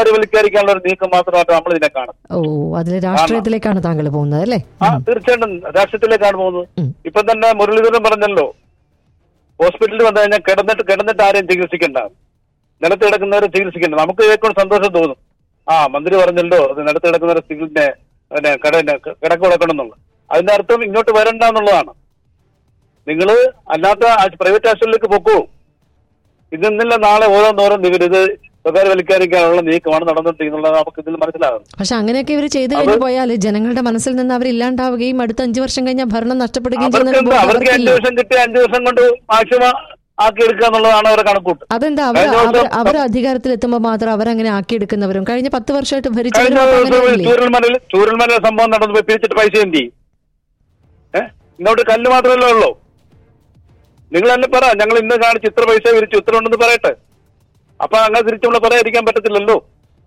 സ്വകാര്യവൽക്കരിക്കാനുള്ള ഒരു നീക്കം മാത്രമായിട്ട് നമ്മൾ ഇതിനെ കാണും ഓ അതിൽ രാഷ്ട്രീയത്തിലേക്കാണ് താങ്കൾ പോകുന്നത് അല്ലേ ആ തീർച്ചയായിട്ടും രാഷ്ട്രീയത്തിലേക്കാണ് പോകുന്നത് ഉം. ഇപ്പൊ തന്നെ മുരളീധരൻ പറഞ്ഞല്ലോ ഹോസ്പിറ്റലിൽ വന്നു കഴിഞ്ഞാൽ കിടന്നിട്ട് കിടന്നിട്ട് ആരെയും ചികിത്സിക്കണ്ട നിലത്ത് കിടക്കുന്നവരെ ചികിത്സിക്കണ്ട നമുക്ക് കേൾക്കുമ്പോൾ സന്തോഷം തോന്നും ആ മന്ത്രി പറഞ്ഞല്ലോ അത് നിലത്ത് കിടക്കുന്നവരെ ചികിത്സനെ പിന്നെ കട കിടക്ക് കൊടുക്കണം എന്നുള്ളത് അതിന്റെ അർത്ഥം ഇങ്ങോട്ട് വരണ്ട എന്നുള്ളതാണ് നിങ്ങൾ അല്ലാത്ത പ്രൈവറ്റ് ആശുപത്രിയിലേക്ക് പൊക്കൂ ഇന്നില്ല നാളെ ഓരോന്നോരോ ഇവരിത് സ്വകാര്യവൽക്കരിക്കാനുള്ള നീക്കമാണ് നടന്നുകൊണ്ടിരിക്കുന്നത് നമുക്ക് ഇതിൽ മനസ്സിലാകും പക്ഷെ അങ്ങനെയൊക്കെ ഇവർ ചെയ്തു കഴിഞ്ഞു പോയാൽ ജനങ്ങളുടെ മനസ്സിൽ നിന്ന് അവർ ഇല്ലാണ്ടാവുകയും അടുത്ത അഞ്ചു വർഷം കഴിഞ്ഞാൽ ഭരണം നഷ്ടപ്പെടുകയും അവർക്ക് ചെയ്യുന്ന എന്താ അവർക്ക് അഞ്ചു അവർക്കില്ല വർഷം കിട്ടി അഞ്ചു വർഷം കൊണ്ട് മാക്സിമം ആക്കി എടുക്കുക എന്നുള്ളതാണ് അവരുടെ കണക്കൂട്ട് അതെന്താ അവർ കഴിഞ്ഞ അവർ ദിവസം- അവർ അധികാരത്തിൽ എത്തുമ്പോൾ മാത്രം അവരങ്ങനെ ആക്കിയെടുക്കുന്നവരും കഴിഞ്ഞ പത്ത് വർഷമായിട്ട് കഴിഞ്ഞ ഭരിച്ചവരും ദിവസം അങ്ങനെയല്ലേ ചൂരൽമലയിൽ ചൂരൽമല സംഭവം നടന്നു പോയി പിരിച്ചിട്ട് പൈസ എന്ത് ചെയ്യും ഏഹ് ഇങ്ങോട്ട് കല്ല് മാത്രമല്ലേ ഉള്ളൂ നിങ്ങൾ തന്നെ പറ ഞങ്ങൾ ഇന്ന് കാണിച്ച് ഇത്ര പൈസ വിരിച്ചു ഇത്ര ഉണ്ടെന്ന് പറയട്ടെ അപ്പൊ അങ്ങനെ തിരിച്ചു നമ്മൾ പറയാതിരിക്കാൻ പറ്റത്തില്ലല്ലോ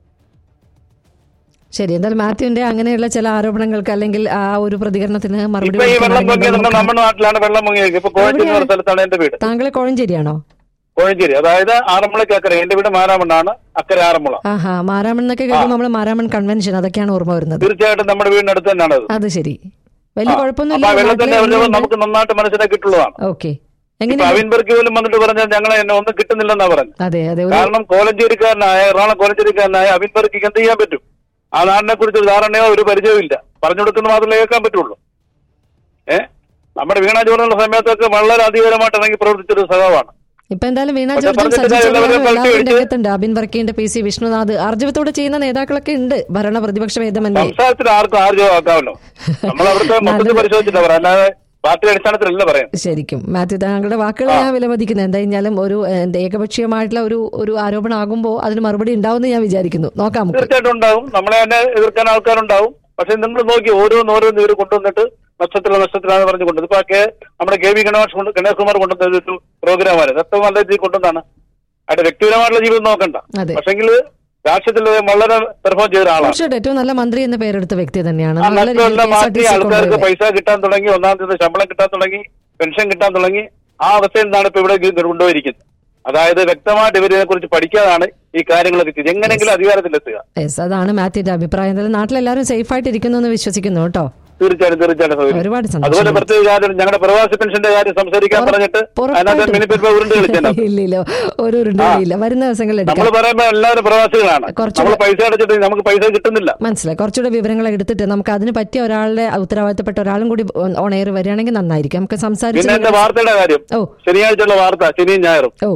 ശരി എന്തായാലും മാത്യുവിന്റെ അങ്ങനെയുള്ള ചില ആരോപണങ്ങൾക്ക് അല്ലെങ്കിൽ ആ ഒരു പ്രതികരണത്തിന് മറുപടി ഇപ്പൊ ഈ വെള്ളം കൊടുക്കാൻ പൊങ്ങിയത് നമുക്ക് നമ്മുടെ നാട്ടിലാണ് വെള്ളം പൊങ്ങിയത് ഇപ്പൊ കോഴഞ്ചേരി എന്ന് പറഞ്ഞ സ്ഥലത്താണ് എന്റെ വീട് താങ്കളെ കോഴഞ്ചേരിയാണോ കോഴഞ്ചേരി അതായത് ആറന്മുളയ്ക്ക് അക്കരെ എന്റെ വീട് മാരാമണ്ണാണ് അക്കരെ ആറന്മുള ആഹാ മാരാമൺ എന്നൊക്കെ കേൾക്കുമ്പോൾ നമ്മൾ മാരാമൺ കൺവെൻഷൻ അതൊക്കെയാണ് ഓർമ്മ വരുന്നത് തീർച്ചയായിട്ടും നമ്മുടെ വീടിനടുത്ത് തന്നെയാണ് അത് അത് ശരി വലിയ അപ്പൊ ആ കുഴപ്പമൊന്നുമില്ല വെള്ളത്തിന്റെ അവസ്ഥ നമുക്ക് നന്നായിട്ട് മനസ്സിലാക്കിയിട്ടുള്ളതാണ് ഓക്കെ ഇപ്പൊ എങ്ങനെ അവിൻ ബർക്കി പോലും വന്നിട്ട് പറഞ്ഞാൽ ഞങ്ങളെ എന്നെ ഒന്നും കിട്ടുന്നില്ലെന്നാ പറഞ്ഞു അതെ അതെ ഒരു കാരണം കോലഞ്ചേരിക്കാരനായ എറണാകുളം കോലഞ്ചേരിക്കാരനായ അവിൻ ബർക്കിക്ക് എന്ത് ചെയ്യാൻ പറ്റും ആ നാടിനെ കുറിച്ച് ഒരു ധാരണയോ ഒരു പരിചയവും ഇല്ല പറഞ്ഞു കൊടുക്കുന്ന മാത്രമേ കേൾക്കാൻ പറ്റുള്ളൂ ഏ നമ്മുടെ വീണ ജോർജുള്ള സമയത്തൊക്കെ വളരെ അധികരമായിട്ട് ഇറങ്ങി പ്രവർത്തിച്ചൊരു സഹമാണ് ഇപ്പൊ എന്തായാലും വീണ പക്ഷെ ജോർജും പറഞ്ഞിട്ട് സജി കാര്യമില്ല, ചെറിയാനും അവരെ എല്ലാവരും പറിച്ച് രംഗത്തുണ്ട് അബിൻ വർക്കിന്റെ പി സി വിഷ്ണുനാഥ് ആർജവത്തോടെ ചെയ്യുന്ന നേതാക്കളൊക്കെ ഉണ്ട് ഭരണ പ്രതിപക്ഷ ഭേദമന്യേ സംസാരത്തിന് ആർക്കും ആർജവമാക്കാമല്ലോ നമ്മൾ അവിടുത്തെ മൊത്തത്തിൽ പരിശോധിച്ചിട്ട് പറയാം അല്ലാതെ പാർട്ടി അടിസ്ഥാനത്തിലല്ല പറയാം ശരിക്കും മാത്യു താങ്കളുടെ വാക്കുകൾ ഞാൻ വിലമതിക്കുന്നത് എന്തായാലും ഒരു എന്താ, ഏകപക്ഷീയമായിട്ടുള്ള ഒരു ഒരു ആരോപണം ആകുമ്പോൾ അതിന് മറുപടി ഉണ്ടാവുമെന്ന് ഞാൻ വിചാരിക്കുന്നു നോക്കാം നമുക്ക് തീർച്ചയായിട്ടും ഉണ്ടാവും നമ്മളെ തന്നെ എതിർക്കാൻ ആൾക്കാരുണ്ടാവും പക്ഷെ നിങ്ങൾ നോക്കി ഓരോന്നോരോന്ന് ഇവർ കൊണ്ടുവന്നിട്ട് നക്ഷത്ര നക്ഷത്രാന്ന് പറഞ്ഞു കൊണ്ടത് ഇപ്പൊ കെ നമ്മുടെ കെ വി ഗണേഷ് കൊണ്ട് ഗണേഷ് കുമാർ കൊണ്ടുവന്ന ഒരു പ്രോഗ്രാമാണ് ഏറ്റവും നല്ല രീതിയിൽ കൊണ്ടുവന്നാണ് അയാളുടെ വ്യക്തിപരമായിട്ടുള്ള ജീവിതം നോക്കണ്ട അതെ. പക്ഷെങ്കിൽ രാഷ്ട്രീയത്തിൽ വളരെ പെർഫോം ചെയ്ത ഒരാളാണ് തീർച്ചയായിട്ടും ഏറ്റവും നല്ല മന്ത്രി എന്ന പേരെടുത്ത വ്യക്തി തന്നെയാണ് ആ നല്ല രീതിയിൽ നഷ്ടമെല്ലാം മാറ്റി KSRTC ആൾക്കാർക്ക് കൊണ്ടുപോയത്. പൈസ കിട്ടാൻ തുടങ്ങി ഒന്നാം തീയതി ശമ്പളം കിട്ടാൻ തുടങ്ങി പെൻഷൻ കിട്ടാൻ തുടങ്ങി ആ അവസ്ഥയിൽ നിന്നാണ് ഇപ്പൊ ഇവിടെ ഇത് കൊണ്ടുപോയിരിക്കുന്നത് അതായത് വ്യക്തമായിട്ട് ഇവരിനെ കുറിച്ച് പഠിക്കാതാണ് ഈ കാര്യങ്ങളൊക്കെ ചെയ്ത് എങ്ങനെങ്കിലും അധികാരത്തിലെത്തുക യെസ് അതാണ് മാത്യുന്റെ അഭിപ്രായം എന്തായാലും നാട്ടിലെല്ലാവരും സേഫ് ആയിട്ട് ഇരിക്കുന്നു എന്ന് വിശ്വസിക്കുന്നു കേട്ടോ തീർച്ചയായിട്ടും തീർച്ചയായിട്ടും സൗകര്യം. ഒരുപാട് അതുപോലെ സന്തോഷം പ്രത്യേക കാര്യം ഞങ്ങളുടെ പ്രവാസി പെൻഷന്റെ കാര്യം സംസാരിക്കാൻ പറഞ്ഞിട്ട് അതിനകത്ത് മിനിപ്പിൽ ഉരുണ്ട് കളിച്ചതിനകത്ത് ഇല്ലല്ലോ ഒരു ഉരുണ്ടില്ല വരുന്ന ദിവസങ്ങളിൽ നമ്മൾ എടുക്കാം പറയുമ്പോ എല്ലാവരും പ്രവാസികളാണ് കുറച്ചുകൂടെ- നമ്മൾ പൈസ അടച്ചിട്ട് നമുക്ക് പൈസ കിട്ടുന്നില്ല മനസ്സിലായി കുറച്ചുകൂടെ വിവരങ്ങൾ എടുത്തിട്ട് നമുക്ക് അതിന് പറ്റിയ ഒരാളുടെ ഉത്തരവാദിത്തപ്പെട്ട ഒരാളും കൂടി ഓൺ എയർ വരികയാണെങ്കിൽ നന്നായിരിക്കും നമുക്ക് പിന്നെ സംസാരിച്ച് എന്റെ വാർത്തയുടെ കാര്യം ഓ ശനിയാഴ്ചയുള്ള വാർത്ത ശനിയും ഞായറും ഓ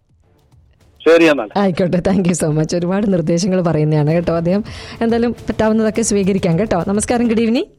ശരി എന്നാൽ ആയിക്കോട്ടെ താങ്ക് യു സോ മച്ച് ഒരുപാട് നിർദ്ദേശങ്ങൾ പറയുന്നതാണ് കേട്ടോ അദ്ദേഹം എന്തായാലും പറ്റാവുന്നതൊക്കെ സ്വീകരിക്കാം കേട്ടോ നമസ്കാരം ഗുഡ് ഈവനിങ്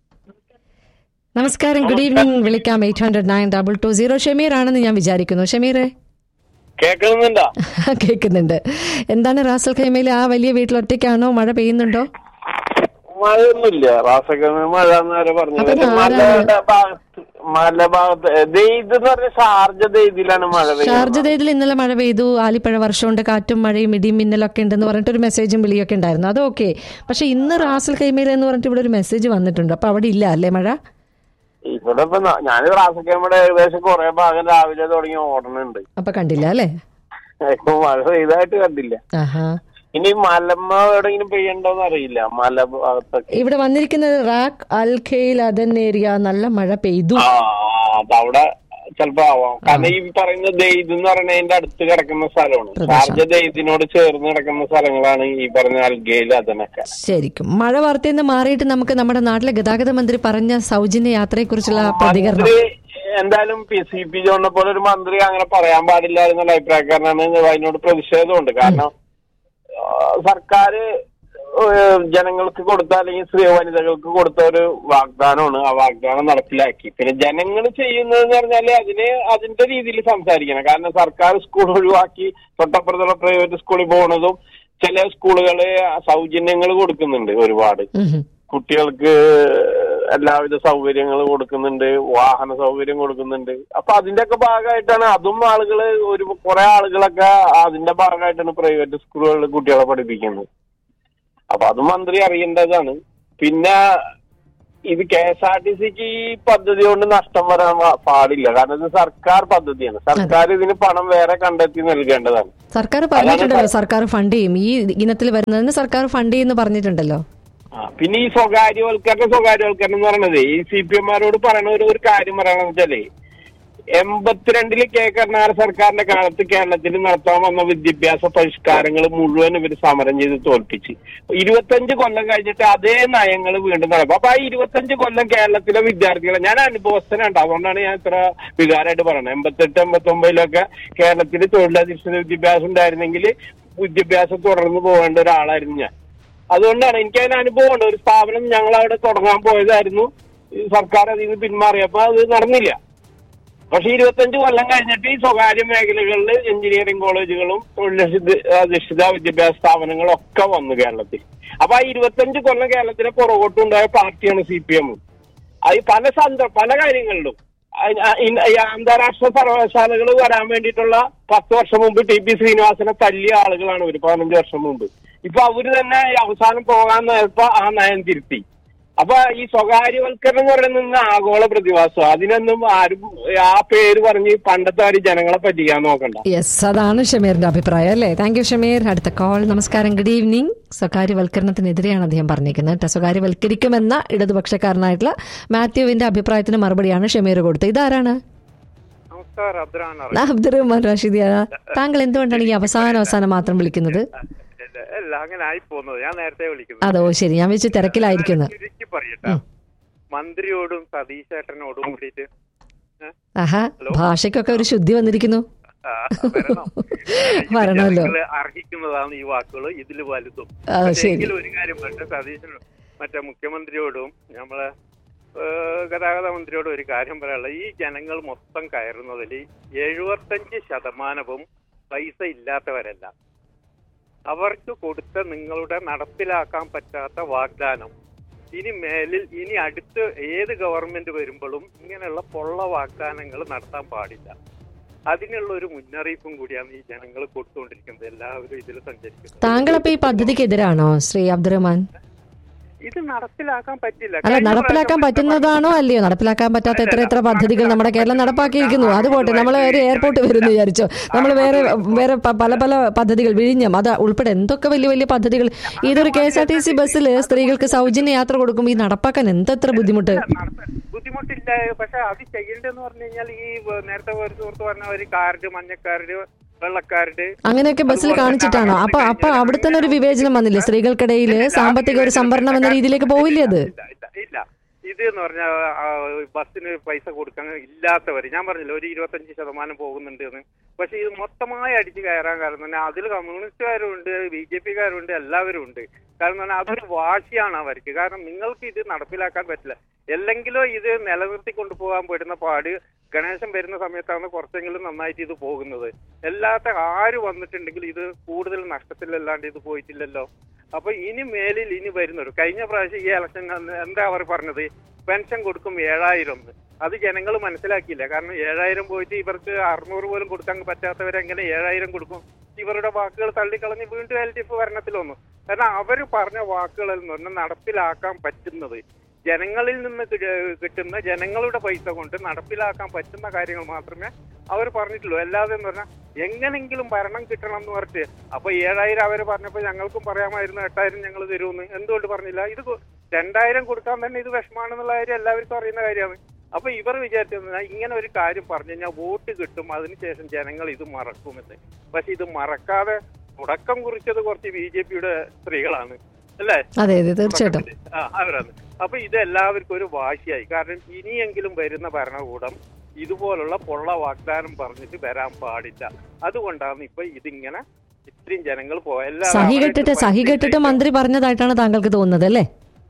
നമസ്കാരം ഗുഡ് ഈവനിങ് വിളിക്കാം eight hundred nine double two zero Shameer ആണെന്ന് ഞാൻ വിചാരിക്കുന്നു ഷമീർ കേൾക്കുന്നുണ്ടാ കേൾക്കുന്നുണ്ട് എന്താണ് റാസൽ ഖൈമയിലെ ആ വലിയ വീട്ടിൽ ഒറ്റയ്ക്കാണോ മഴ പെയ്യുന്നുണ്ടോ മഴയൊന്നുമില്ല റാസൊക്കെ മഴ എന്നവരെ പറഞ്ഞു അപ്പൊ പക്ഷെ ആരാണ്? മലയുടെ ഭാഗത്ത് മല ഭാഗത്ത് ദെയ്ത് എന്ന് പറഞ്ഞ ഷാർജ ദെയ്തിലാണ് മഴ ഷാർജ പെയ്യുന്നത് ദേദിൽ ഇന്നലെ മഴ പെയ്തു ആലിപ്പഴ വർഷമുണ്ട് കാറ്റും മഴയും ഇടിയും മിന്നലൊക്കെ ഉണ്ടെന്ന് പറഞ്ഞിട്ട് ഒരു മെസ്സേജും വിളിയൊക്കെ ഉണ്ടായിരുന്നു അത് ഓക്കെ പക്ഷെ ഇന്ന് റാസൽ കൈമേല എന്ന് പറഞ്ഞിട്ട് ഇവിടെ ഒരു മെസ്സേജ് വന്നിട്ടുണ്ട് അപ്പൊ അവിടെ ഇല്ല അല്ലേ മഴ ഇവിടെ ഇപ്പൊ ന- ഞാൻ റാസക്കമ്മയുടെ ഏകദേശം കുറെ ഭാഗം രാവിലെ തുടങ്ങി ഓടണുണ്ട് അപ്പൊ കണ്ടില്ല അല്ലേ ഇപ്പൊ മഴ പെയ്തായിട്ട് കണ്ടില്ല ആഹാ ഇനി മലമ്മ എവിടെയെങ്കിലും പെയ്യണ്ടോന്ന് അറിയില്ല മല ഭാഗത്തൊക്കെ ഇവിടെ വന്നിരിക്കുന്നത് റാക്ക് അൽ ഖെയിൽ അദൻ ഏരിയ നല്ല മഴ പെയ്തു ആ അപ്പൊ അവിടെ ചിലപ്പോ ആവാം കാരണം ഈ പറയുന്ന ദെയ്ത് എന്ന് പറയുന്നതിന്റെ അടുത്ത് കിടക്കുന്ന സ്ഥലമാണ് പ്രദേശം. ഷാർജ ദെയ്തിനോട് ചേർന്ന് കിടക്കുന്ന സ്ഥലങ്ങളാണ് ഈ പറഞ്ഞ അൽഗയിൽ അതിനൊക്കെ ശരിക്കും മഴ വാർത്തയിൽ നിന്ന് മാറിയിട്ട് നമുക്ക് നമ്മുടെ നാട്ടിലെ ഗതാഗത മന്ത്രി പറഞ്ഞ സൗജന്യ യാത്രയെക്കുറിച്ചുള്ള പ്രതികരണം മന്ത്രി എന്തായാലും പി സി പി ജോണിനെ പോലെ ഒരു മന്ത്രി അങ്ങനെ പറയാൻ പാടില്ല എന്നുള്ള അഭിപ്രായക്കാരനാണ് അതിനോട് പ്രതിഷേധമുണ്ട് കാരണം ആ, സർക്കാർ ജനങ്ങൾക്ക് കൊടുത്ത അല്ലെങ്കിൽ സ്ത്രീ വനിതകൾക്ക് കൊടുത്ത ഒരു വാഗ്ദാനമാണ് ആ വാഗ്ദാനം നടപ്പിലാക്കി പിന്നെ ജനങ്ങൾ ചെയ്യുന്നതെന്ന് പറഞ്ഞാല് അതിന് അതിന്റെ രീതിയിൽ സംസാരിക്കണം കാരണം സർക്കാർ സ്കൂൾ ഒഴിവാക്കി തൊട്ടപ്പുറത്തുള്ള പ്രൈവറ്റ് സ്കൂളിൽ പോകുന്നതും ചില സ്കൂളുകള് സൗജന്യങ്ങൾ കൊടുക്കുന്നുണ്ട് ഒരുപാട് ഉം ഹും. കുട്ടികൾക്ക് എല്ലാവിധ സൗകര്യങ്ങളും കൊടുക്കുന്നുണ്ട് വാഹന സൗകര്യം കൊടുക്കുന്നുണ്ട് അപ്പൊ അതിന്റെ ഒക്കെ ഭാഗമായിട്ടാണ് അതും ആളുകള് ഒരു കുറെ ആളുകളൊക്കെ അതിന്റെ ഭാഗമായിട്ടാണ് പ്രൈവറ്റ് സ്കൂളുകളിൽ കുട്ടികളെ പഠിപ്പിക്കുന്നത് അപ്പൊ അത് മന്ത്രി അറിയേണ്ടതാണ് പിന്നെ ഇത് കെ എസ് ആർ ടി സിക്ക് ഈ പദ്ധതി കൊണ്ട് നഷ്ടം വരാൻ വ- പാടില്ല കാരണം ഇത് സർക്കാർ പദ്ധതിയാണ് സർക്കാർ ഇതിന് പണം വേറെ കണ്ടെത്തി നൽകേണ്ടതാണ് സർക്കാർ പറഞ്ഞിട്ടുണ്ടല്ലോ സർക്കാർ ഫണ്ട് ചെയ്യും ഈ ഇനത്തിൽ വരുന്നതിന് സർക്കാർ ഫണ്ട് ചെയ്യുമെന്ന് പറഞ്ഞിട്ടുണ്ടല്ലോ ആ, പിന്നെ ഈ സ്വകാര്യവൽക്കരണം സ്വകാര്യവൽക്കരണം എന്ന് പറയുന്നത് ഈ സി പി എംമാരോട് പറയുന്ന ഒരു ഒരു കാര്യം പറയണമെന്ന് വെച്ചാല് എൺപത്തിരണ്ടില് കെ കരുണാകര സർക്കാരിന്റെ കാലത്ത് കേരളത്തിൽ നടത്താൻ വന്ന വിദ്യാഭ്യാസ പരിഷ്കാരങ്ങൾ മുഴുവൻ ഇവർ സമരം ചെയ്ത് തോൽപ്പിച്ച് ഇരുപത്തഞ്ച് കൊല്ലം കഴിഞ്ഞിട്ട് അതേ നയങ്ങൾ വീണ്ടും നടക്കും അപ്പൊ ആ ഇരുപത്തഞ്ച് കൊല്ലം കേരളത്തിലെ വിദ്യാർത്ഥികളെ ഞാൻ അനുഭവസ്ഥനുണ്ട് അതുകൊണ്ടാണ് ഞാൻ ഇത്ര വികാരമായിട്ട് പറയുന്നത് എൺപത്തെട്ട് എൺപത്തി ഒമ്പതിലൊക്കെ കേരളത്തിൽ തൊഴിലധിഷ്ഠിത വിദ്യാഭ്യാസം ഉണ്ടായിരുന്നെങ്കിൽ വിദ്യാഭ്യാസം തുടർന്ന് പോകേണ്ട ഒരാളായിരുന്നു ഞാൻ അതുകൊണ്ടാണ് എനിക്ക് അതിന് അനുഭവമുണ്ട് ഒരു സ്ഥാപനം ഞങ്ങൾ അവിടെ തുടങ്ങാൻ പോയതായിരുന്നു ഈ സർക്കാർ അതിൽ നിന്ന് പിന്മാറിയപ്പോ അത് നടന്നില്ല പക്ഷെ ഇരുപത്തഞ്ച് കൊല്ലം കഴിഞ്ഞിട്ട് ഈ സ്വകാര്യ മേഖലകളിൽ എഞ്ചിനീയറിംഗ് കോളേജുകളും തൊഴിലധിഷ്ഠിത അധിഷ്ഠിത വിദ്യാഭ്യാസ സ്ഥാപനങ്ങളും ഒക്കെ വന്നു കേരളത്തിൽ അപ്പൊ ആ ഇരുപത്തഞ്ച് കൊല്ലം കേരളത്തിലെ പുറകോട്ടുണ്ടായ പാർട്ടിയാണ് സി പി എം അത് പല സന്ദ പല കാര്യങ്ങളിലും അയ് ആ ഇൻ- ഈ അന്താരാഷ്ട്ര സർവകലാശാലകൾ വരാൻ വേണ്ടിയിട്ടുള്ള പത്ത് വർഷം മുമ്പ് ടി പി ശ്രീനിവാസനെ തല്ലിയ ആളുകളാണ് ഒരു പതിനഞ്ച് വർഷം മുമ്പ് ഇപ്പൊ അവര് തന്നെ ഈ അവസാനം പോകാൻ നേരപ്പോ ആ നയം തിരുത്തി അപ്പൊ ഈ സ്വകാര്യവൽക്കരണം എന്ന് പറയുന്നത് ആഗോള പ്രതിഭാസം അതിനൊന്നും ആരും ആ പേര് പറഞ്ഞ് പണ്ടത്തെ ആരും ജനങ്ങളെ പറ്റിക്കാൻ നോക്കണ്ട യെസ് അതാണ് ഷമീറിന്റെ അഭിപ്രായം അല്ലേ താങ്ക് യു ഷമീർ അടുത്ത കോൾ നമസ്കാരം ഗുഡ് ഈവനിങ് സ്വകാര്യവൽക്കരണത്തിനെതിരെയാണ് അദ്ദേഹം പറഞ്ഞിരിക്കുന്നത് കേട്ടോ സ്വകാര്യവൽക്കരിക്കുമെന്ന ഇടതുപക്ഷക്കാരനായിട്ടുള്ള മാത്യുവിന്റെ അഭിപ്രായത്തിന് മറുപടിയാണ് ഷമീർ കൊടുത്തത് ഇതാരാണ് നമസ്കാരം അബ്ദുറഹ്മാൻ ആ, അബ്ദുറഹ്മാൻ റാഷിദിയാണ് താങ്കൾ എന്തുകൊണ്ടാണ് ഈ അവസാനം അവസാനം മാത്രം വിളിക്കുന്നത് അല്ല അങ്ങനെ ആയി പോകുന്നത് ഞാൻ നേരത്തെ വിളിക്കുന്നത് അതോ ശരി ഞാൻ വെച്ച് തിരക്കിലായിരിക്കുന്നു ചുരുക്കി പറയട്ടെ മന്ത്രിയോടും സതീശേട്ടനോടും കൂടിയിട്ട് ഏ? ആഹാ ഭാഷയ്ക്കൊക്കെ ഒരു ശുദ്ധി വന്നിരിക്കുന്നു ആ, വരണം. വരണമല്ലോ. ജനങ്ങള് അർഹിക്കുന്നതാണ് ഈ വാക്കുകൾ ഇതിൽ വലുതും ആ, പക്ഷേ ശരി. എങ്കിലും ഒരു കാര്യം പറഞ്ഞ സതീശനോട് മറ്റേ മുഖ്യമന്ത്രിയോടും നമ്മളെ ഏ, ഗതാഗത മന്ത്രിയോടും ഒരു കാര്യം പറയാനുള്ളത് ഈ ജനങ്ങൾ മൊത്തം കയറുന്നതിൽ എഴുപത്തഞ്ച് ശതമാനവും പൈസ ഇല്ലാത്തവരല്ല അവർക്ക് കൊടുത്ത നിങ്ങളുടെ നടപ്പിലാക്കാൻ പറ്റാത്ത വാഗ്ദാനം ഇനി മേലിൽ ഇനി അടുത്ത് ഏത് ഗവൺമെന്റ് വരുമ്പോഴും ഇങ്ങനെയുള്ള പൊള്ള വാഗ്ദാനങ്ങൾ നടത്താൻ പാടില്ല അതിനുള്ള ഒരു മുന്നറിയിപ്പും കൂടിയാണ് ഈ ജനങ്ങൾ കൊടുത്തുകൊണ്ടിരിക്കുന്നത് എല്ലാവരും ഇതിൽ സഞ്ചരിക്കുന്നത് താങ്കൾ അപ്പൊ ഈ പദ്ധതിക്ക് എതിരാണോ ശ്രീ അബ്ദുറഹ്മാൻ ഇത് നടപ്പിലാക്കാൻ പറ്റില്ല അല്ല കഴിഞ്ഞ നടപ്പിലാക്കാൻ പ്രാവശ്യം പറ്റുന്നതാണോ അല്ലയോ നടപ്പിലാക്കാൻ പറ്റാത്ത എത്ര എത്ര പദ്ധതികൾ നമ്മുടെ കേരളം നടപ്പാക്കിയിരിക്കുന്നു അത് പോട്ടെ നമ്മൾ ഒരു എയർപോർട്ട് വരുന്നു വിചാരിച്ചോ നമ്മൾ വേറെ വേറെ പ- പല പല പദ്ധതികൾ വിഴിഞ്ഞം അത് ഉൾപ്പെടെ എന്തൊക്കെ വലിയ വലിയ പദ്ധതികൾ ഇതൊരു K S R T C ബസ്സിൽ സ്ത്രീകൾക്ക് സൗജന്യ യാത്ര കൊടുക്കുമ്പോൾ ഈ നടപ്പാക്കാൻ എന്തെത്ര ബുദ്ധിമുട്ട് നടത്ത- ബുദ്ധിമുട്ടില്ല പക്ഷെ അത് ചെയ്യേണ്ടതെന്ന് പറഞ്ഞു കഴിഞ്ഞാൽ ഈ വ- നേരത്തെ ഒരു സുഹൃത്ത് പറഞ്ഞ ഒരു കാർഡ് മഞ്ഞക്കാർഡ് വെള്ളക്കാർഡ് അങ്ങനെയൊക്കെ ബസ്സിൽ കാണിച്ചിട്ടാണോ അപ്പൊ അപ്പൊ അവിടെ തന്നെ ഒരു വിവേചനം വന്നില്ലേ സ്ത്രീകൾക്കിടയിൽ സാമ്പത്തിക ഒരു സംവരണം എന്ന രീതിയിലേക്ക് പോവില്ലേ അത് ഇല്ല ഇല്ല ഇല്ല ഇത് എന്ന് പറഞ്ഞാൽ ബസ്സിന് പൈസ കൊടുക്കാൻ ഇല്ലാത്തവർ ഞാൻ പറഞ്ഞില്ല ഒരു ഇരുപത്തഞ്ച് ശതമാനം പോകുന്നുണ്ട് എന്ന് പക്ഷെ ഇത് മൊത്തമായി അടിച്ചു കയറാൻ കാരണം തന്നെ അതിൽ കമ്മ്യൂണിസ്റ്റുകാരും ഉണ്ട് ബി ജെ പിക്കാരും ഉണ്ട് എല്ലാവരും ഉണ്ട് കാരണം പറഞ്ഞാൽ അതൊരു വാശിയാണ് അവർക്ക് കാരണം നിങ്ങൾക്ക് ഇത് നടപ്പിലാക്കാൻ പറ്റില്ല അല്ലെങ്കിലോ ഇത് നിലനിർത്തി കൊണ്ടുപോകാൻ പെടുന്ന പാട് ഗണേശൻ വരുന്ന സമയത്താണ് കുറച്ചെങ്കിലും നന്നായിട്ട് ഇത് പോകുന്നത് അല്ലാത്ത ആര് വന്നിട്ടുണ്ടെങ്കിൽ ഇത് കൂടുതൽ നഷ്ടത്തിലല്ലാണ്ട് ഇത് പോയിട്ടില്ലല്ലോ അപ്പൊ ഇനി മേലിൽ ഇനി വരുന്നൊരു കഴിഞ്ഞ പ്രാവശ്യം ഈ ഇലക്ഷൻ എന്താ അവർ പറഞ്ഞത് പെൻഷൻ കൊടുക്കും ഏഴായിരം എന്ന് അത് ജനങ്ങൾ മനസ്സിലാക്കിയില്ല കാരണം ഏഴായിരം പോയിട്ട് ഇവർക്ക് അറുന്നൂറ് പോലും കൊടുക്കാൻ പറ്റാത്തവരെങ്ങനെ ഏഴായിരം കൊടുക്കും ഇവരുടെ വാക്കുകൾ തള്ളിക്കളഞ്ഞ് വീണ്ടും എൽ ഡി എഫ് ഭരണത്തിൽ വന്നു കാരണം അവർ പറഞ്ഞ വാക്കുകളിൽ നിന്ന് നടപ്പിലാക്കാൻ പറ്റുന്നത് ജനങ്ങളിൽ നിന്ന് കി- കിട്ടുന്ന ജനങ്ങളുടെ പൈസ കൊണ്ട് നടപ്പിലാക്കാൻ പറ്റുന്ന കാര്യങ്ങൾ മാത്രമേ അവർ പറഞ്ഞിട്ടുള്ളൂ അല്ലാതെ എന്ന് പറഞ്ഞാൽ എങ്ങനെങ്കിലും ഭരണം കിട്ടണം എന്ന് പറഞ്ഞിട്ട് അപ്പൊ ഏഴായിരം അവർ പറഞ്ഞപ്പോ ഞങ്ങൾക്കും പറയാമായിരുന്നു എട്ടായിരം ഞങ്ങൾ തരുമെന്ന് എന്തുകൊണ്ട് പറഞ്ഞില്ല ഇത് കൊ- രണ്ടായിരം കൊടുക്കാൻ തന്നെ ഇത് വിഷമാണെന്നുള്ള കാര്യം എല്ലാവർക്കും അറിയുന്ന കാര്യമാണ് അപ്പൊ ഇവർ വിചാരിച്ചത് ഇങ്ങനെ ഒരു കാര്യം പറഞ്ഞു കഴിഞ്ഞാൽ വോട്ട് കിട്ടും അതിനുശേഷം ജനങ്ങൾ ഇത് മറക്കുമെന്ന് പക്ഷെ ഇത് മറക്കാതെ തുടക്കം കുറിച്ചത് കുറച്ച് ബി ജെ പിയുടെ സ്ത്രീകളാണ് അല്ലേ അതെ അതെ തീർച്ചയായിട്ടും ആ അവരാണ് അപ്പൊ ഇത് എല്ലാവർക്കും ഒരു വാശിയായി കാരണം ഇനിയെങ്കിലും വരുന്ന ഭരണകൂടം ഇതുപോലുള്ള പൊള്ള വാഗ്ദാനം പറഞ്ഞിട്ട് വരാൻ പാടില്ല അതുകൊണ്ടാണ് ഇപ്പൊ ഇതിങ്ങനെ ഇത്രയും ജനങ്ങൾ പോയ സഹി കെട്ടിട്ട് സഹി കെട്ടിട്ട് മന്ത്രി പറഞ്ഞതായിട്ടാണ് താങ്കൾക്ക് തോന്നുന്നത് അല്ലേ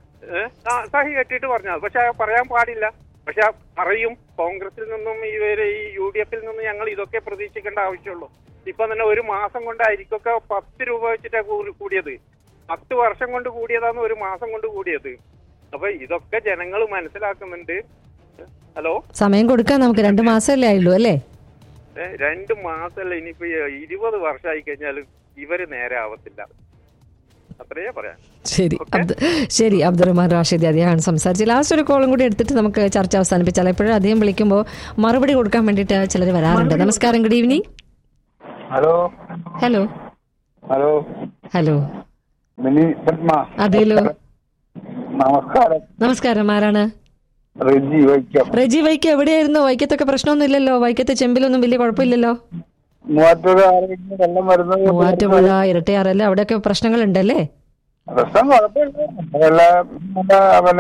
സഹി കെട്ടിട്ട് പറഞ്ഞാൽ പക്ഷെ പറയാൻ പാടില്ല പക്ഷെ പറയും കോൺഗ്രസിൽ നിന്നും ഇവര് ഈ യു ഡി എഫിൽ നിന്നും ഞങ്ങൾ ഇതൊക്കെ പ്രതീക്ഷിക്കേണ്ട ആവശ്യമുള്ളൂ ഇപ്പൊ തന്നെ ഒരു മാസം കൊണ്ട് അരിക്കൊക്കെ പത്ത് രൂപ വെച്ചിട്ടാ കൂ- കൂടിയത് പത്ത് വർഷം കൊണ്ട് കൂടിയതാണ് ഒരു മാസം കൊണ്ട് കൂടിയത് അപ്പൊ ഇതൊക്കെ ജനങ്ങൾ മനസ്സിലാക്കുന്നുണ്ട് ഹലോ സമയം കൊടുക്കാൻ നമുക്ക് രണ്ട് മാസമല്ലേ ആയുള്ളൂ അല്ലേ ഏ, രണ്ട് മാസമല്ല ഇനിയിപ്പോ ഇരുപത് വർഷമായി കഴിഞ്ഞാലും ഇവര് നേരെ ആവത്തില്ല അത്രയേ പറയാം ശരി അബ്ദു ശരി അബ്ദുറഹ്മാൻ റാഷിദ് അദ്ദേഹമാണ് സംസാരിച്ചത് ലാസ്റ്റ് ഒരു കോളും കൂടി എടുത്തിട്ട് നമുക്ക് ചർച്ച അവസാനിപ്പിച്ചാൽ എപ്പോഴും അദ്ദേഹം വിളിക്കുമ്പോൾ മറുപടി കൊടുക്കാൻ വേണ്ടിയിട്ട് ചിലർ വരാറുണ്ട് നമസ്കാരം good evening hello hello hello hello Mini Padma അതെല്ലോ നമസ്കാരം നമസ്കാരം ആരാണ് റെജി വൈക്കം റെജി വൈക്ക് എവിടെയായിരുന്നു വൈക്കത്തൊക്കെ പ്രശ്നമൊന്നും ഇല്ലല്ലോ വൈക്കത്തെ ചെമ്പിലൊന്നും വലിയ കുഴപ്പമില്ലല്ലോ മൂവാറ്റുപുഴ ആരെങ്കിലും വെള്ളം വരുന്നത് മൂവാറ്റുപുഴ ഇരട്ടയാറല്ല അവിടെയൊക്കെ പ്രശ്നങ്ങളുണ്ടല്ലേ പ്രശ്നം കുഴപ്പമില്ല അതെല്ലാം നമ്മുടെ പിന്നെ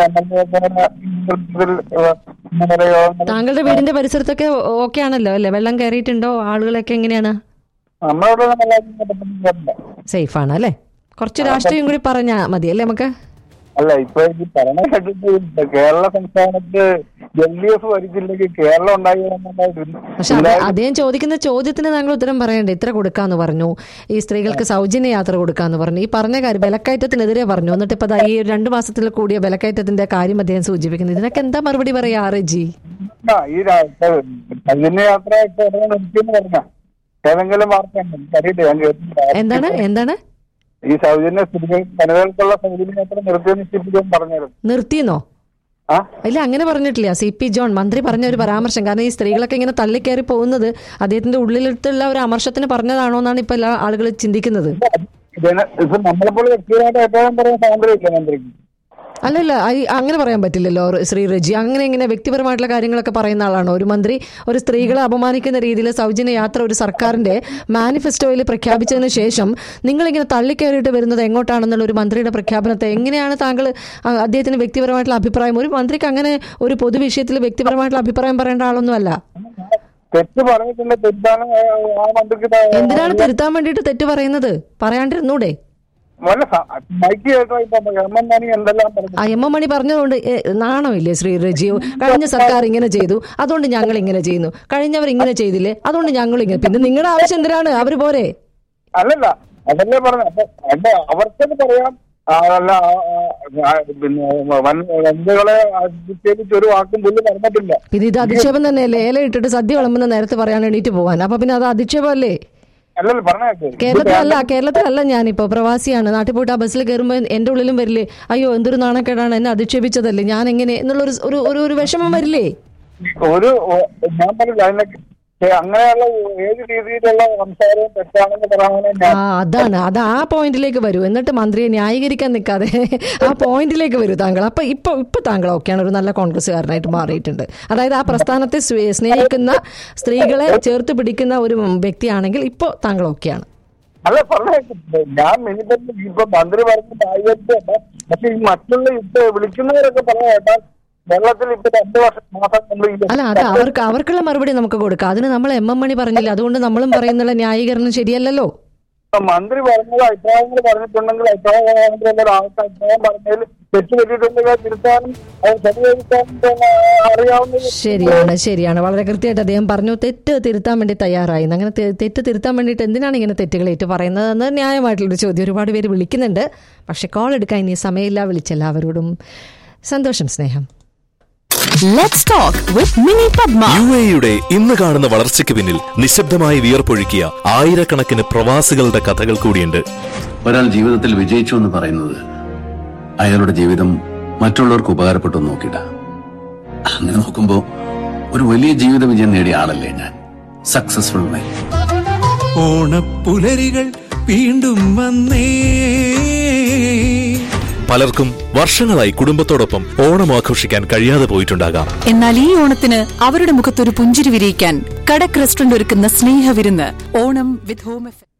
MLA ഇങ്ങനെ യോഗങ്ങൾ താങ്കളുടെ വീടിന്റെ പരിസരത്തൊക്കെ ഓക്കെ ആണല്ലോ അല്ലേ വെള്ളം കയറിയിട്ടുണ്ടോ ആളുകളൊക്കെ എങ്ങനെയാണ് നമ്മളിവിടെ നല്ല സേഫ് ആണ് അല്ലേ കുറച്ച് രാഷ്ട്രീയം കൂടി പറഞ്ഞാ മതി അല്ലേ നമുക്ക് അല്ല ഇപ്പൊ ഈ ഭരണ കേട്ടിട്ട് കേരള സംസ്ഥാനത്ത് എൽ ഡി എഫ് ഭരിച്ചില്ലെങ്കിൽ കേരളം ഉണ്ടായി പക്ഷെ അത് അദ്ദേഹം ചോദിക്കുന്ന ചോദ്യത്തിന് താങ്കൾ ഉത്തരം പറയണ്ടേ ഇത്ര കൊടുക്കാന്ന് പറഞ്ഞു ഈ സ്ത്രീകൾക്ക് സൗജന്യ യാത്ര കൊടുക്കാന്ന് പറഞ്ഞു ഈ പറഞ്ഞ കാര്യം വിലക്കയറ്റത്തിനെതിരെ പറഞ്ഞു എന്നിട്ട് ഇപ്പൊ ദാ ഈ രണ്ട് മാസത്തിൽ കൂടിയ വിലക്കയറ്റത്തിന്റെ കാര്യം അദ്ദേഹം സൂചിപ്പിക്കുന്നു ഇതിനൊക്കെ എന്താ മറുപടി പറയാ ആർ ജി ഈ സൗജന്യ യാത്ര ഇപ്പൊ എവിടെ നിർത്തിയെന്ന് പറഞ്ഞ ഏതെങ്കിലും വാർത്ത ഉണ്ടോ? എനിക്കറിയില്ല ഞാൻ കേട്ടില്ല എന്താണ് എന്താണ് ഈ സൗജന്യ സ്ത്രീകൾ വനിതകൾക്കുള്ള സൗജന്യ യാത്ര നിർത്തിയെന്ന് ഇപ്പം പറഞ്ഞായിരുന്നു നിർത്തിയെന്നോ ആ ഇല്ല അങ്ങനെ പറഞ്ഞിട്ടില്ല സി പി ജോൺ മന്ത്രി പറഞ്ഞ ഒരു പരാമർശം കാരണം ഈ സ്ത്രീകളൊക്കെ ഇങ്ങനെ തള്ളിക്കയറി പോകുന്നത് അദ്ദേഹത്തിന്റെ ഉള്ളിലുള്ള ഒരു അമർഷത്തിന് പറഞ്ഞതാണോ എന്നാണ് ഇപ്പൊ എല്ലാ ആളുകൾ ചിന്തിക്കുന്നത് ഇതിന് ഇപ്പൊ നമ്മളെപ്പോലെ വ്യക്തിപരമായിട്ട് ഏറ്റവും പറയാൻ സ്വാതന്ത്ര്യമില്ല മന്ത്രിക്ക് അല്ലല്ല ഈ- അങ്ങനെ പറയാൻ പറ്റില്ലല്ലോ ഒരു ശ്രീ റജി അങ്ങനെ ഇങ്ങനെ വ്യക്തിപരമായിട്ടുള്ള കാര്യങ്ങളൊക്കെ പറയുന്ന ആളാണോ ഒരു മന്ത്രി ഒരു സ്ത്രീകളെ അപമാനിക്കുന്ന രീതിയിൽ സൗജന്യ യാത്ര ഒരു സർക്കാരിന്റെ മാനിഫെസ്റ്റോയിൽ പ്രഖ്യാപിച്ചതിന് ശേഷം നിങ്ങളിങ്ങനെ തള്ളിക്കയറിയിട്ട് വരുന്നത് എങ്ങോട്ടാണെന്നുള്ള ഒരു മന്ത്രിയുടെ പ്രഖ്യാപനത്തെ എങ്ങനെയാണ് താങ്കൾ ആ, അദ്ദേഹത്തിന് വ്യക്തിപരമായിട്ടുള്ള അഭിപ്രായം ഒരു മന്ത്രിക്ക് അങ്ങനെ ഒരു പൊതുവിഷയത്തിൽ വ്യക്തിപരമായിട്ടുള്ള അഭിപ്രായം പറയേണ്ട ആളൊന്നുമല്ല തെറ്റ് പറഞ്ഞിട്ടുണ്ട് തെറ്റാണ് ആ മന്ത്രിക്ക് ത- എന്തിനാണ് തിരുത്താൻ വേണ്ടിയിട്ട് തെറ്റ് പറയുന്നത് പറയാണ്ടിരുന്നൂടെ വല്ല സ- മൈക്ക് കേട്ടോ ഇപ്പൊ എം എം മണി എന്തെല്ലാം പറഞ്ഞു ആ എം എം മണി പറഞ്ഞതുകൊണ്ട് ഏ, നാണമില്ലേ ശ്രീ റജിയോ കഴിഞ്ഞ സർക്കാർ ഇങ്ങനെ ചെയ്തു അതുകൊണ്ട് ഞങ്ങൾ ഇങ്ങനെ ചെയ്യുന്നു കഴിഞ്ഞവർ ഇങ്ങനെ ചെയ്തില്ലേ അതുകൊണ്ട് ഞങ്ങൾ ഇങ്ങനെ പിന്നെ നിങ്ങളുടെ ആവശ്യം എന്തിനാണ് അവര് പോരെ അല്ലല്ല അതല്ലേ പറഞ്ഞു അപ്പൊ അല്ല അവർക്കത് പറയാം ആ, അല്ല ആ, ആ, പിന്നെ വൻ വനിതകളെ അധിക്ഷേപിച്ച് ഒരു വാക്കും പുള്ളി പറഞ്ഞിട്ടില്ല പിന്നെ ഇത് അധിക്ഷേപം തന്നെയല്ലേ ഏല ഇട്ടിട്ട് സദ്യ വിളമ്പുന്ന നേരത്തെ പറയാൻ എണീറ്റ് പോവാൻ അപ്പൊ പിന്നെ അത് അധിക്ഷേപമല്ലേ അല്ലല്ല പറഞ്ഞേക്കെ കേരളത്തിലല്ല കേരളത്തിലല്ല ഞാനിപ്പോ പ്രവാസിയാണ് നാട്ടിൽ പോയിട്ട് ആ ബസ്സിൽ കയറുമ്പോൾ എന്റെ ഉള്ളിലും വരില്ലേ അയ്യോ എന്തൊരു നാണക്കേടാണ് എന്നെ അധിക്ഷേപിച്ചതല്ലേ ഞാൻ എങ്ങനെ എന്നുള്ള ഒരു ഒരു- ഒരു ഒരു വിഷമം വരില്ലേ ഒരു ഒ- ഞാൻ പറഞ്ഞില്ല അതിനൊക്കെ ഏ, അങ്ങനെയുള്ള ഏത് രീതിയിലുള്ള സംസാരവും തെറ്റാണെന്ന് പറയാനാണ് ആ ഞാൻ അതാണ് അത് ആ പോയിന്റിലേക്ക് വരൂ എന്നിട്ട് മന്ത്രിയെ ന്യായീകരിക്കാൻ നിൽക്കാതെ ആ പോയിന്റിലേക്ക് വരൂ താങ്കൾ അപ്പൊ ഇപ്പൊ ഇപ്പൊ താങ്കൾ ഓക്കെയാണ് ഒരു നല്ല കോൺഗ്രസ്സുകാരനായിട്ട് മാറിയിട്ടുണ്ട് അതായത് ആ പ്രസ്ഥാനത്തെ സ്വേ- സ്നേഹിക്കുന്ന സ്ത്രീകളെ ചേർത്ത് പിടിക്കുന്ന ഒരു വ്യക്തിയാണെങ്കിൽ ഇപ്പോൾ താങ്കൾ ഓക്കെയാണ് അല്ല പറഞ്ഞേക്കെ ഞാൻ മിനിമം ഇപ്പൊ മന്ത്രി പറഞ്ഞ കാര്യമല്ല പക്ഷെ ഈ മറ്റുള്ള ഇപ്പൊ വിളിക്കുന്നവരൊക്കെ പറഞ്ഞ കേട്ടാൽ വെള്ളത്തിൽ ഇപ്പൊ രണ്ടു വർഷം മാസം നമ്മൾ ഈ അല്ല അത് അവർക്ക് അവർക്കുള്ള മറുപടി നമുക്ക് കൊടുക്കാം അതിന് നമ്മൾ എം എം മണി പറഞ്ഞില്ല അതുകൊണ്ട് നമ്മളും പറയുന്നുള്ള ന്യായീകരണം ശരിയല്ലല്ലോ ഇപ്പൊ മന്ത്രി പറഞ്ഞത് അഭിപ്രായങ്ങൾ പറഞ്ഞിട്ടുണ്ടെങ്കിൽ അഭിപ്രായങ്ങൾ ആൾക്ക് അഭിപ്രായം പറഞ്ഞതിൽ തെറ്റ് പറ്റിയിട്ടുണ്ടെങ്കിൽ തിരുത്താനും അത് ശരിവരുത്താനും പിന്നെ അറിയാവുന്ന ശരിയാണ് ശരിയാണ് വളരെ കൃത്യമായിട്ട് അദ്ദേഹം പറഞ്ഞു തെറ്റ് തിരുത്താൻ വേണ്ടി തയ്യാറായി അങ്ങനെ തെ- തെറ്റ് തിരുത്താൻ വേണ്ടിയിട്ട് എന്തിനാണ് ഇങ്ങനെ തെറ്റുകൾ ഏറ്റു പറയുന്നത് എന്ന് ന്യായമായിട്ടുള്ളൊരു ചോദ്യം ഒരുപാട് പേര് വിളിക്കുന്നുണ്ട് പക്ഷെ കോൾ എടുക്കാൻ ഇനി സമയമില്ല വിളിച്ചെല്ലാവരോടും സന്തോഷം സ്നേഹം Let's talk with Mini Padma. U എയുടെ ഇന്ന് കാണുന്ന വളർച്ചയ്ക്ക് പിന്നിൽ നിശബ്ദമായി വിയർപ്പൊഴുക്കിയ ആയിരക്കണക്കിന് പ്രവാസികളുടെ കഥകൾ കൂടിയുണ്ട് ഒരാൾ ജീവിതത്തിൽ വിജയിച്ചു എന്ന് പറയുന്നത് അയാളുടെ ജീവിതം മറ്റുള്ളവർക്ക് ഉപകാരപ്പെട്ടു എന്ന് നോക്കിയിട്ട അങ്ങനെ നോക്കുമ്പോ ഒരു വലിയ ജീവിത വിജയം നേടിയ ആളല്ലേ ഞാൻ സക്സസ്ഫുൾ മാൻ ഓണപ്പുലരികൾ വീണ്ടും വന്നേ പലർക്കും വർഷങ്ങളായി കുടുംബത്തോടൊപ്പം ഓണം ആഘോഷിക്കാൻ കഴിയാതെ പോയിട്ടുണ്ടാകാം എന്നാൽ ഈ ഓണത്തിന് അവരുടെ മുഖത്തൊരു പുഞ്ചിരി വിരിയിക്കാൻ കടക് റെസ്റ്റോറന്റ് ഒരുക്കുന്ന സ്നേഹവിരുന്ന് ഓണം വിത്ത് ഹോം എഫ്